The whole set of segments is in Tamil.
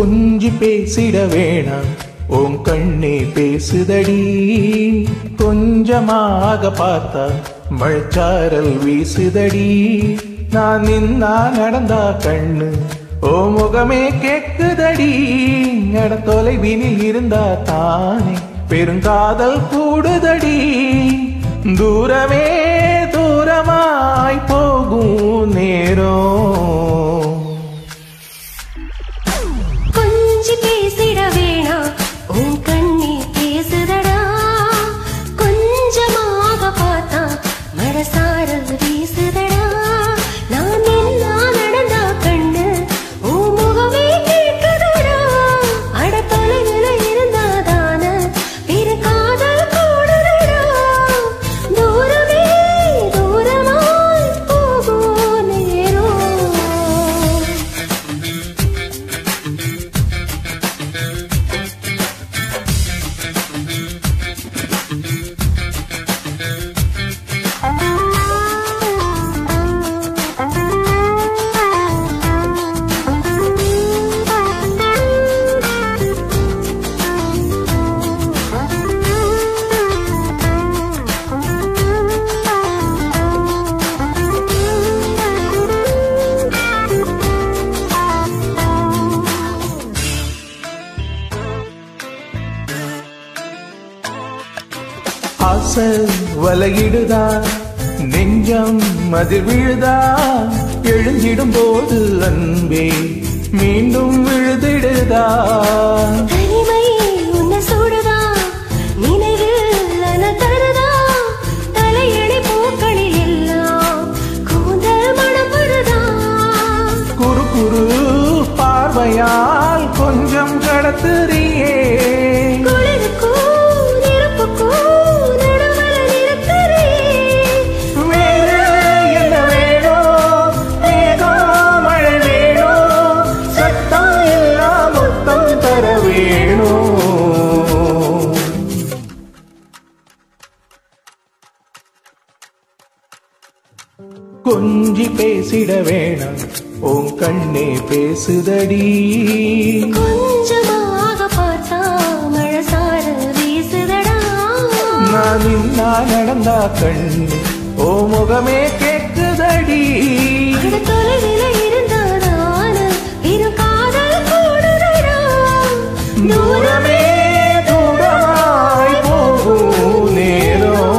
கொஞ்சி பேசிட வேணாம் உன் கண்ணே பேசுதடி கொஞ்சமாக பார்த்தா மழைச்சாரல் வீசுதடி நான் நின்னா நடந்தா கண்ணு ஓ முகமே கேக்குதடி நட தொலைவினில் இருந்தா தானே பெருங்காதல் கூடுதடி தூரமே தூரமாய் போகும் நேரம் கொஞ்சி பேசிட வேணாம் உன் கண்ணே பேசுதடா கொஞ்சமாக பார்த்தா மனசாரல் வீசுதடா நான் நின்னா நடந்தா கண்ணு உன் முகமே கேட்குதடா அட தொலைவில் இருந்தாதான பிற காதல் கூடுதடா தூரமே தூரமாய் போகும் நேரம் ஆசை வலையிடுதா நெஞ்சம் அதில் விழுதா எழுந்திடும் போது அன்பே மீண்டும் விழுதிடுதா தனிமை உன்னை சூடுதா நினைவில் அன தருதா தலையணை பூக்களில் எல்லாம் கூந்தல் மணப்படுதா குறு குறு பார்வையால் கொஞ்சம் கடத்துறியே குளிருக்கும் நெருப்புக்கும் நடுவர நிறுத்தரே வேறு என்ன வேணும் மேகம் மழை வேணும் சத்தம் எல்லாம் மொத்தம் தர வேணும் கொஞ்சி பேசிட வேணாம் உன் கண்ணே பேசுதடி கொஞ்சமாக பார்த்தா மழசார வீசுதடா நான் நின்னா நடந்தா கண்ணு ஓ முகமே கேக்குதடி அட தொலைவில் இருந்தாதான இரு காதல் கூடுதடா தூரமே தூரமாய் போகும் நேரம்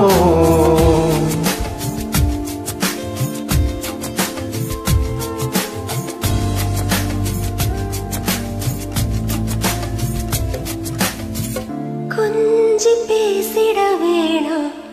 கொஞ்சி பேசிட வேணாம்